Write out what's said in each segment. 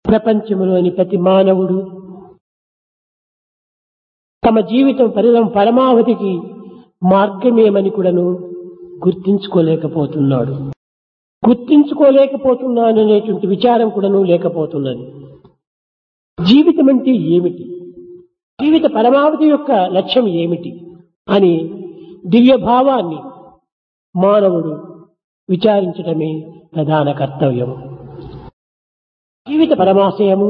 ప్రపంచంలోని ప్రతి మానవుడు తమ జీవితం పరిణం పరమావధికి మార్గమేమని కూడాను గుర్తించుకోలేకపోతున్నాడు గుర్తించుకోలేకపోతున్నాను అనేటువంటి విచారం కూడాను లేకపోతున్నది జీవితం అంటే ఏమిటి జీవిత పరమావధి యొక్క లక్ష్యం ఏమిటి అని దివ్య భావాన్ని మానవుడు విచారించడమే ప్రధాన కర్తవ్యం జీవిత పరమాశయము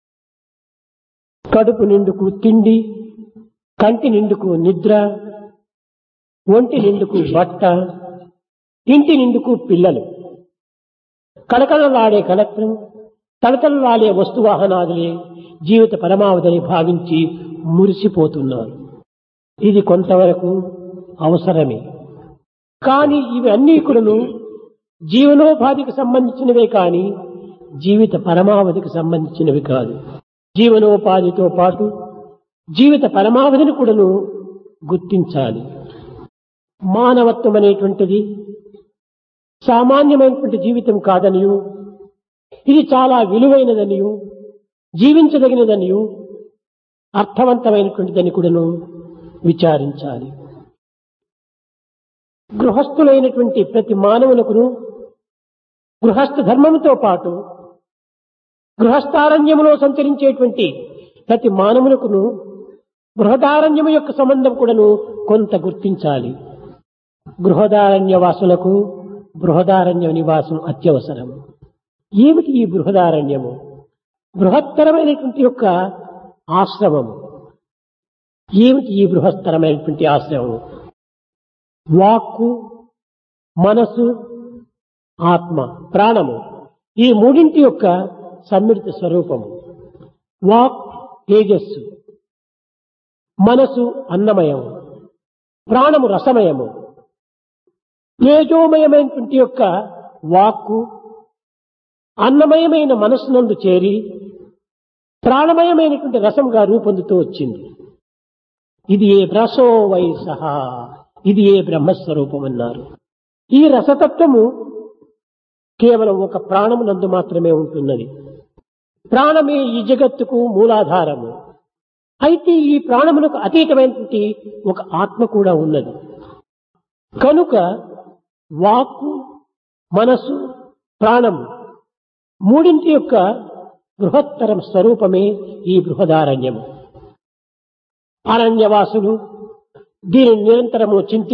కడుపు నిండుకు తిండి కంటి నిండుకు నిద్ర ఒంటి నిండుకు బట్ట ఇంటి నిండుకు పిల్లలు కళకళలాడే కళత్రం తలతలలాడే వస్తువాహనాదులే జీవిత పరమావధిని భావించి మురిసిపోతున్నారు ఇది కొంతవరకు అవసరమే కానీ ఇవి అన్నీ కూడాను జీవనోపాధికి సంబంధించినవే కానీ జీవిత పరమావధికి సంబంధించినవి కాదు జీవనోపాధితో పాటు జీవిత పరమావధిని కూడాను గుర్తించాలి మానవత్వం అనేటువంటిది సామాన్యమైనటువంటి జీవితం కాదనియు ఇది చాలా విలువైనదనియు జీవించదగినదనియు అర్థవంతమైనటువంటిదని కూడాను విచారించాలి గృహస్థులైనటువంటి ప్రతి మానవునకును గృహస్థ ధర్మముతో పాటు గృహస్థారణ్యములో సంచరించేటువంటి ప్రతి మానవునకును బృహదారణ్యము యొక్క సంబంధం కూడాను కొంత గుర్తించాలి గృహదారణ్య వాసులకు బృహదారణ్య నివాసం అత్యవసరం ఏమిటి ఈ బృహదారణ్యము బృహత్తరమైనటువంటి యొక్క ఆశ్రమము ఏమిటి ఈ బృహత్తరమైనటువంటి ఆశ్రమము వాక్కు మనసు ఆత్మ ప్రాణము ఈ మూడింటి యొక్క సమ్మిళిత స్వరూపము వాక్ తేజస్సు మనసు అన్నమయము ప్రాణము రసమయము తేజోమయమైనటువంటి యొక్క వాక్కు అన్నమయమైన మనస్సునందు చేరి ప్రాణమయమైనటువంటి రసంగా రూపొందుతూ వచ్చింది ఇది ఏ రసో వై సహా ఇది ఏ బ్రహ్మస్వరూపం అన్నారు ఈ రసతత్వము కేవలం ఒక ప్రాణమునందు మాత్రమే ఉంటున్నది ప్రాణమే ఈ జగత్తుకు మూలాధారము అయితే ఈ ప్రాణములకు అతీతమైనటువంటి ఒక ఆత్మ కూడా ఉన్నది కనుక వాక్కు మనసు ప్రాణము మూడింటి యొక్క బృహత్తరం స్వరూపమే ఈ బృహదారణ్యము అరణ్యవాసులు దీనిని నిరంతరము చింతి